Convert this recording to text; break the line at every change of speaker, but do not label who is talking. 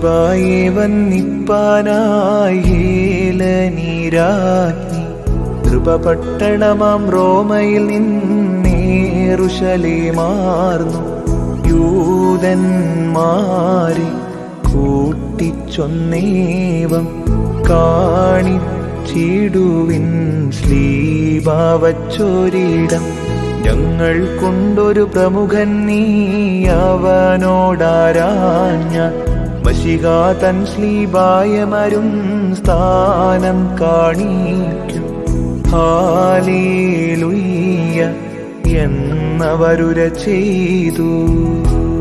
ശ്ലീബായെ വന്നിപ്പാനായി നീരാജ്ഞി കൃപപട്ടണമാം റോമയിൽ നിന്നേറുശലേമാർന്നു യൂതന്മാരെ കൂട്ടിച്ചൊന്നേവം കാണിച്ചിടുവിൻ ശ്ലീബാവച്ചൊരിടം ഞങ്ങൾ കൊണ്ടൊരു പ്രമുഖൻ നീ അവനോടാരാഞ്ഞ മഷിക തൻ ശ്ലീബായമരും സ്ഥാനം കാണിക്കും ഹാലേലുയ്യ എന്നവരുര ചെയ്തു